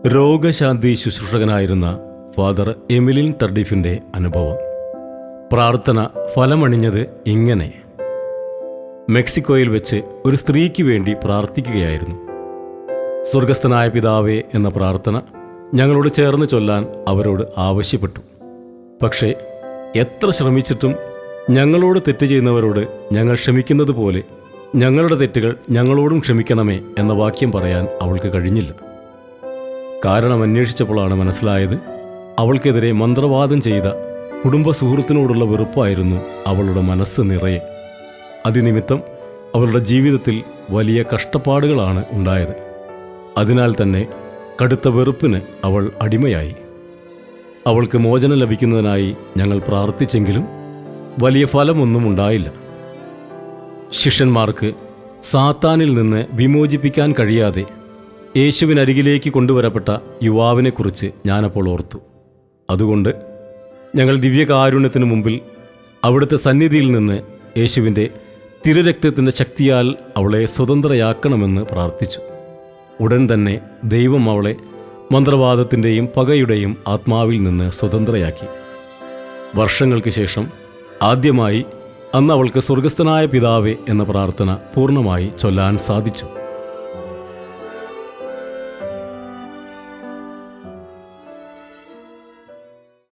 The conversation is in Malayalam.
രോഗശാന്തി ശുശ്രൂഷകനായിരുന്ന ഫാദർ എമിലിൻ ടർഡിഫിൻ്റെ അനുഭവം പ്രാർത്ഥന ഫലമണിഞ്ഞത് ഇങ്ങനെ മെക്സിക്കോയിൽ വെച്ച് ഒരു സ്ത്രീക്ക് വേണ്ടി പ്രാർത്ഥിക്കുകയായിരുന്നു സ്വർഗസ്ഥനായ പിതാവേ എന്ന പ്രാർത്ഥന ഞങ്ങളോട് ചേർന്ന് ചൊല്ലാൻ അവരോട് ആവശ്യപ്പെട്ടു പക്ഷേ എത്ര ശ്രമിച്ചിട്ടും ഞങ്ങളോട് തെറ്റ് ചെയ്യുന്നവരോട് ഞങ്ങൾ ക്ഷമിക്കുന്നത് പോലെ ഞങ്ങളുടെ തെറ്റുകൾ ഞങ്ങളോടും ക്ഷമിക്കണമേ എന്ന വാക്യം പറയാൻ അവൾക്ക് കഴിഞ്ഞില്ല കാരണം അന്വേഷിച്ചപ്പോഴാണ് മനസ്സിലായത് അവൾക്കെതിരെ മന്ത്രവാദം ചെയ്ത കുടുംബ സുഹൃത്തിനോടുള്ള വെറുപ്പായിരുന്നു അവളുടെ മനസ്സ് നിറയെ അതിനിമിത്തം അവളുടെ ജീവിതത്തിൽ വലിയ കഷ്ടപ്പാടുകളാണ് ഉണ്ടായത് അതിനാൽ തന്നെ കടുത്ത വെറുപ്പിന് അവൾ അടിമയായി അവൾക്ക് മോചനം ലഭിക്കുന്നതിനായി ഞങ്ങൾ പ്രാർത്ഥിച്ചെങ്കിലും വലിയ ഫലമൊന്നും ഉണ്ടായില്ല ശിഷ്യന്മാർക്ക് സാത്താനിൽ നിന്ന് വിമോചിപ്പിക്കാൻ കഴിയാതെ യേശുവിനരികിലേക്ക് കൊണ്ടുവരപ്പെട്ട യുവാവിനെക്കുറിച്ച് ഞാനപ്പോൾ ഓർത്തു അതുകൊണ്ട് ഞങ്ങൾ ദിവ്യകാരുണ്യത്തിന് മുമ്പിൽ അവിടുത്തെ സന്നിധിയിൽ നിന്ന് യേശുവിൻ്റെ തിരുരക്തത്തിൻ്റെ ശക്തിയാൽ അവളെ സ്വതന്ത്രയാക്കണമെന്ന് പ്രാർത്ഥിച്ചു ഉടൻ തന്നെ ദൈവം അവളെ മന്ത്രവാദത്തിൻ്റെയും പകയുടെയും ആത്മാവിൽ നിന്ന് സ്വതന്ത്രയാക്കി വർഷങ്ങൾക്ക് ശേഷം ആദ്യമായി അന്ന് അവൾക്ക് സ്വർഗസ്ഥനായ പിതാവേ എന്ന പ്രാർത്ഥന പൂർണ്ണമായി ചൊല്ലാൻ സാധിച്ചു